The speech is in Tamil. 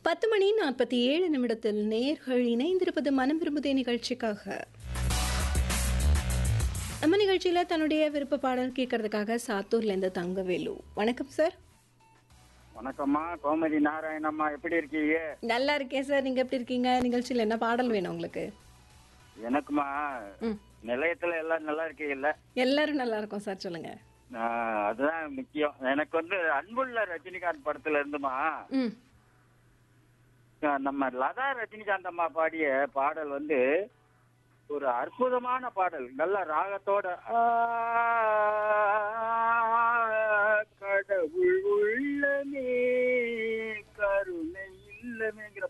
பத்து மணி நாற்பத்தி ஏழு நிமிடத்தில் நேர்கள் இணைந்திருப்பது மனம் விரும்புதே நிகழ்ச்சிக்காக நம்ம நிகழ்ச்சியில தன்னுடைய விருப்ப பாடல் கேட்கறதுக்காக சாத்தூர்ல இருந்து தங்கவேலு வணக்கம் சார் வணக்கம்மா கோமதி நாராயணம்மா எப்படி இருக்கீங்க நல்லா இருக்கேன் சார் நீங்க எப்படி இருக்கீங்க நிகழ்ச்சியில என்ன பாடல் வேணும் உங்களுக்கு எனக்குமா ம் நிலையத்துல எல்லாம் நல்லா இருக்கீங்கல்ல எல்லாரும் நல்லா இருக்கோம் சார் சொல்லுங்க ஆஹ், அதுதான் முக்கியம் எனக்கு வந்து அன்புள்ள ரஜினிகாந்த் படத்துல இருந்துமா ம் ஆஹ், நம்ம லதா ரஜினிகாந்த் அம்மா பாடிய பாடல் வந்து ஒரு அற்புதமான பாடல் நல்ல ராகத்தோட ஆ, கடவுள் உள்ளமே கருணை இல்லமேங்கிற